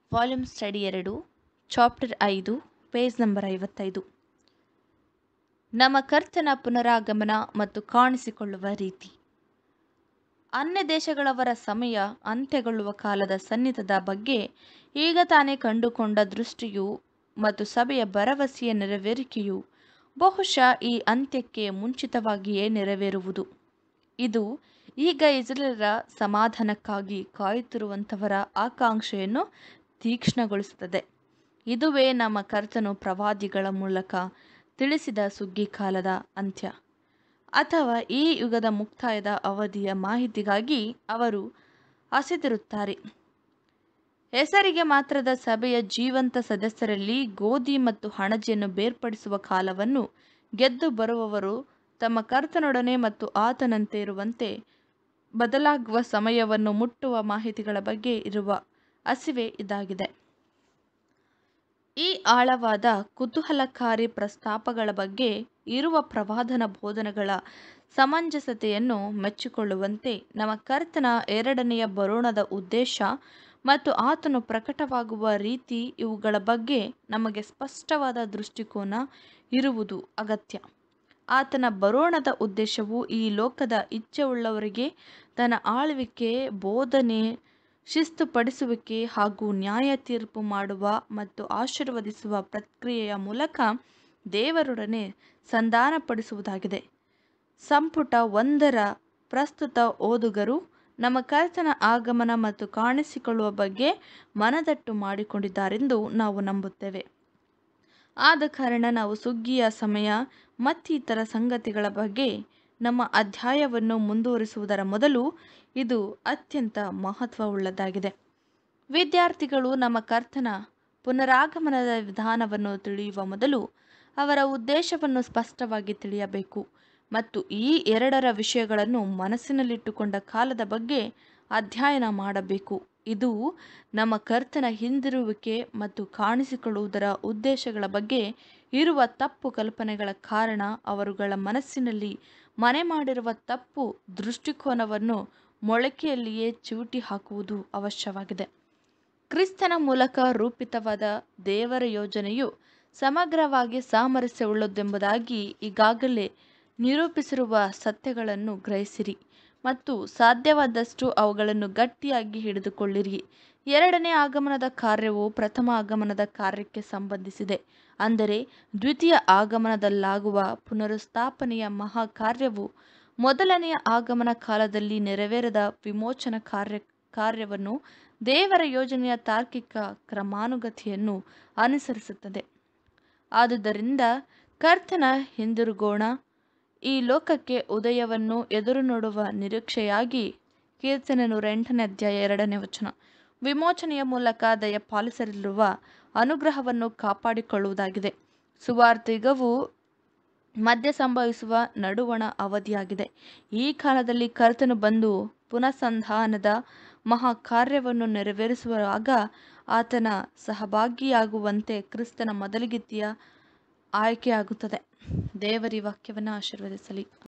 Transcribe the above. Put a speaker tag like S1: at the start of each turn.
S1: volume study ಎರಡು chapter ಐದು page number ಐವತ್ತೈದು ನಮ್ಮ ಕರ್ತನ ಪುನರಾಗಮನ ಮತ್ತು ಕಾಣಿಸಿಕೊಳ್ಳುವ ರೀತಿ ಅನ್ಯ ದೇಶಗಳವರ ಸಮಯ ಅಂತ್ಯಗೊಳ್ಳುವ ಕಾಲದ ಸನ್ನಿಧದ ಬಗ್ಗೆ ಈಗ ತಾನೇ ಕಂಡುಕೊಂಡ ದೃಷ್ಟಿಯು ಮತ್ತು ಸಭೆಯ ಭರವಸೆಯ ನೆರವೇರಿಕೆಯು ಬಹುಶಃ ಈ ಅಂತ್ಯಕ್ಕೆ ಮುಂಚಿತವಾಗಿಯೇ ನೆರವೇರುವುದು ಇದು ಈಗ ಇಸ್ರೇಲರ ಸಮಾಧಾನಕ್ಕಾಗಿ ಕಾಯುತ್ತಿರುವಂಥವರ ಆಕಾಂಕ್ಷೆಯನ್ನು ತೀಕ್ಷ್ಣಗೊಳಿಸುತ್ತದೆ ಇದುವೇ ನಮ್ಮ ಕರ್ತನು ಪ್ರವಾದಿಗಳ ಮೂಲಕ ತಿಳಿಸಿದ ಸುಗ್ಗಿ ಕಾಲದ ಅಂತ್ಯ ಅಥವಾ ಈ ಯುಗದ ಮುಕ್ತಾಯದ ಅವಧಿಯ ಮಾಹಿತಿಗಾಗಿ ಅವರು ಹಸಿದಿರುತ್ತಾರೆ ಹೆಸರಿಗೆ ಮಾತ್ರದ ಸಭೆಯ ಜೀವಂತ ಸದಸ್ಯರಲ್ಲಿ ಗೋಧಿ ಮತ್ತು ಹಣಜೆಯನ್ನು ಬೇರ್ಪಡಿಸುವ ಕಾಲವನ್ನು ಗೆದ್ದು ಬರುವವರು ತಮ್ಮ ಕರ್ತನೊಡನೆ ಮತ್ತು ಆತನಂತೆ ಇರುವಂತೆ ಬದಲಾಗುವ ಸಮಯವನ್ನು ಮುಟ್ಟುವ ಮಾಹಿತಿಗಳ ಬಗ್ಗೆ ಇರುವ ಹಸಿವೆ ಇದಾಗಿದೆ ಈ ಆಳವಾದ ಕುತೂಹಲಕಾರಿ ಪ್ರಸ್ತಾಪಗಳ ಬಗ್ಗೆ ಇರುವ ಪ್ರವಾದನ ಬೋಧನೆಗಳ ಸಮಂಜಸತೆಯನ್ನು ಮೆಚ್ಚಿಕೊಳ್ಳುವಂತೆ ನಮ್ಮ ಕರ್ತನ ಎರಡನೆಯ ಬರೋಣದ ಉದ್ದೇಶ ಮತ್ತು ಆತನು ಪ್ರಕಟವಾಗುವ ರೀತಿ ಇವುಗಳ ಬಗ್ಗೆ ನಮಗೆ ಸ್ಪಷ್ಟವಾದ ದೃಷ್ಟಿಕೋನ ಇರುವುದು ಅಗತ್ಯ ಆತನ ಬರೋಣದ ಉದ್ದೇಶವು ಈ ಲೋಕದ ಇಚ್ಛೆಯುಳ್ಳವರಿಗೆ ತನ್ನ ಆಳ್ವಿಕೆ ಬೋಧನೆ ಶಿಸ್ತುಪಡಿಸುವಿಕೆ ಹಾಗೂ ನ್ಯಾಯ ತೀರ್ಪು ಮಾಡುವ ಮತ್ತು ಆಶೀರ್ವದಿಸುವ ಪ್ರಕ್ರಿಯೆಯ ಮೂಲಕ ದೇವರೊಡನೆ ಸಂಧಾನಪಡಿಸುವುದಾಗಿದೆ ಸಂಪುಟ ಒಂದರ ಪ್ರಸ್ತುತ ಓದುಗರು ನಮ್ಮ ಕರ್ತನ ಆಗಮನ ಮತ್ತು ಕಾಣಿಸಿಕೊಳ್ಳುವ ಬಗ್ಗೆ ಮನದಟ್ಟು ಮಾಡಿಕೊಂಡಿದ್ದಾರೆಂದು ನಾವು ನಂಬುತ್ತೇವೆ ಆದ ಕಾರಣ ನಾವು ಸುಗ್ಗಿಯ ಸಮಯ ಮತ್ತಿತರ ಸಂಗತಿಗಳ ಬಗ್ಗೆ ನಮ್ಮ ಅಧ್ಯಾಯವನ್ನು ಮುಂದುವರಿಸುವುದರ ಮೊದಲು ಇದು ಅತ್ಯಂತ ಮಹತ್ವವುಳ್ಳದಾಗಿದೆ ವಿದ್ಯಾರ್ಥಿಗಳು ನಮ್ಮ ಕರ್ತನ ಪುನರಾಗಮನದ ವಿಧಾನವನ್ನು ತಿಳಿಯುವ ಮೊದಲು ಅವರ ಉದ್ದೇಶವನ್ನು ಸ್ಪಷ್ಟವಾಗಿ ತಿಳಿಯಬೇಕು ಮತ್ತು ಈ ಎರಡರ ವಿಷಯಗಳನ್ನು ಮನಸ್ಸಿನಲ್ಲಿಟ್ಟುಕೊಂಡ ಕಾಲದ ಬಗ್ಗೆ ಅಧ್ಯಯನ ಮಾಡಬೇಕು ಇದು ನಮ್ಮ ಕರ್ತನ ಹಿಂದಿರುವಿಕೆ ಮತ್ತು ಕಾಣಿಸಿಕೊಳ್ಳುವುದರ ಉದ್ದೇಶಗಳ ಬಗ್ಗೆ ಇರುವ ತಪ್ಪು ಕಲ್ಪನೆಗಳ ಕಾರಣ ಅವರುಗಳ ಮನಸ್ಸಿನಲ್ಲಿ ಮನೆ ಮಾಡಿರುವ ತಪ್ಪು ದೃಷ್ಟಿಕೋನವನ್ನು ಮೊಳಕೆಯಲ್ಲಿಯೇ ಚಿವುಟಿ ಹಾಕುವುದು ಅವಶ್ಯವಾಗಿದೆ ಕ್ರಿಸ್ತನ ಮೂಲಕ ರೂಪಿತವಾದ ದೇವರ ಯೋಜನೆಯು ಸಮಗ್ರವಾಗಿ ಸಾಮರಸ್ಯವುಳ್ಳದೆಂಬುದಾಗಿ ಈಗಾಗಲೇ ನಿರೂಪಿಸಿರುವ ಸತ್ಯಗಳನ್ನು ಗ್ರಹಿಸಿರಿ ಮತ್ತು ಸಾಧ್ಯವಾದಷ್ಟು ಅವುಗಳನ್ನು ಗಟ್ಟಿಯಾಗಿ ಹಿಡಿದುಕೊಳ್ಳಿರಿ ಎರಡನೇ ಆಗಮನದ ಕಾರ್ಯವು ಪ್ರಥಮ ಆಗಮನದ ಕಾರ್ಯಕ್ಕೆ ಸಂಬಂಧಿಸಿದೆ ಅಂದರೆ ದ್ವಿತೀಯ ಆಗಮನದಲ್ಲಾಗುವ ಪುನರುತ್ಥಾಪನೆಯ ಮಹಾ ಕಾರ್ಯವು ಮೊದಲನೆಯ ಆಗಮನ ಕಾಲದಲ್ಲಿ ನೆರವೇರದ ವಿಮೋಚನ ಕಾರ್ಯ ಕಾರ್ಯವನ್ನು ದೇವರ ಯೋಜನೆಯ ತಾರ್ಕಿಕ ಕ್ರಮಾನುಗತಿಯನ್ನು ಅನುಸರಿಸುತ್ತದೆ ಆದುದರಿಂದ ಕರ್ತನ ಹಿಂದಿರುಗೋಣ ಈ ಲೋಕಕ್ಕೆ ಉದಯವನ್ನು ಎದುರು ನೋಡುವ ನಿರೀಕ್ಷೆಯಾಗಿ ಕೀರ್ತನೆ ನೂರ ಎಂಟನೇ ಅಧ್ಯಾಯ ಎರಡನೇ ವಚನ ವಿಮೋಚನೆಯ ಮೂಲಕ ದಯಪಾಲಿಸಲಿರುವ ಅನುಗ್ರಹವನ್ನು ಕಾಪಾಡಿಕೊಳ್ಳುವುದಾಗಿದೆ ಸುವಾರ್ತಿಗವು ಮಧ್ಯ ಸಂಭವಿಸುವ ನಡುವಣ ಅವಧಿಯಾಗಿದೆ ಈ ಕಾಲದಲ್ಲಿ ಕರ್ತನು ಬಂದು ಪುನಸಂಧಾನದ ಮಹಾ ಕಾರ್ಯವನ್ನು ನೆರವೇರಿಸುವಾಗ ಆತನ ಸಹಭಾಗಿಯಾಗುವಂತೆ ಕ್ರಿಸ್ತನ ಮೊದಲಿಗಿತ್ತಿಯ ಆಯ್ಕೆಯಾಗುತ್ತದೆ ದೇವರಿ ವಾಕ್ಯವನ್ನು ಆಶೀರ್ವದಿಸಲಿ